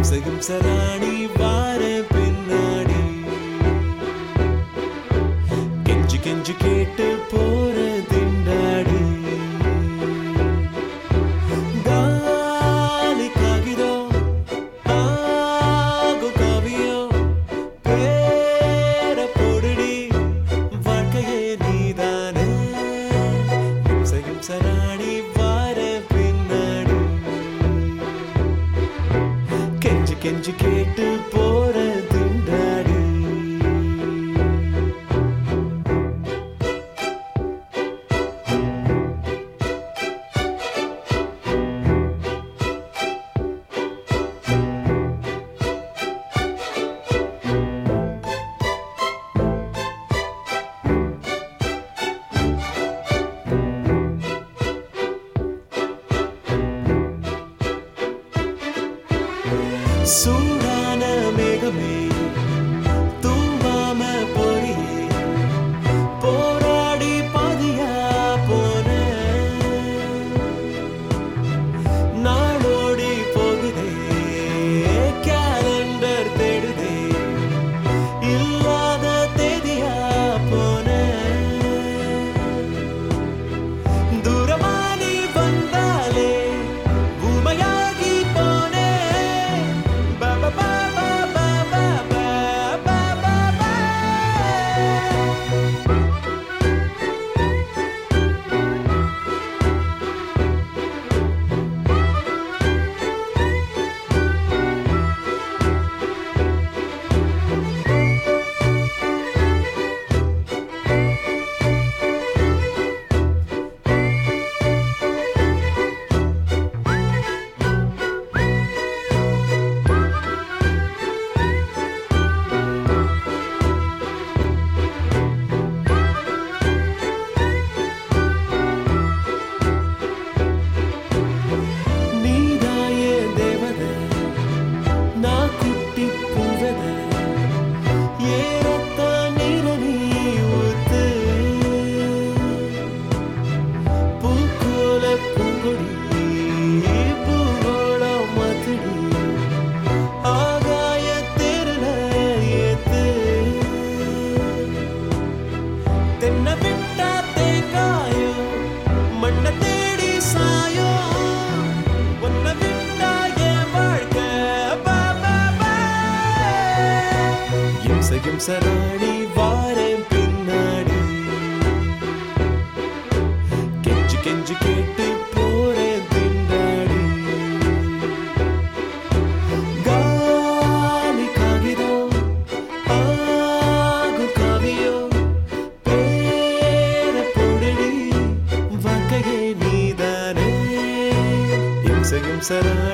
இம்ச இம்ச ராணி வார பின்னாடி கெஞ்சி கெஞ்சி கேட்டு போற திண்டாடி காலி காகிதம் ஆகும் காவியம் பேர பொடுடி வாழ்க்கையே நீதானே இம்ச இம்ச ராணி வார பின்னாடி கெஞ்சி கெஞ்சி கேட்டு போற திண்டாடி சூடான மேகமே தூங்காம பொறியே போராடி பாதியா போன நாடோடி போகுதே கேலண்டர் தேடுதே இல்லாத தேதியா போன தூரமானி வந்தாலே ஊமையாகி போனே பா பா பா பா பா பா பா பா பா பா. நீதாயே தேவதை நான் குட்டி பூவதை ஏறத்தான் நீர நீ ஊத்து பூக்கோல பூங்கொடி பூவோளம் மதுடி ஆகாய தேரல ஏத்து தென்ன விட்டா தேங்காயோ மண்ண தேடி சாயோ உன்னை விட்டா என் வாழ்க்கை பா பா பா இம்ச இம்ச ராணி வாரேன் பின்னாடி கெஞ்சு கெஞ்சு கேட்டு போறேன் திண்டாடி காலி காகிதம் ஆகும் காவியம் பேர பொருளி வாழ்க்கையே நீதானே இம்ச இம்ச ராணி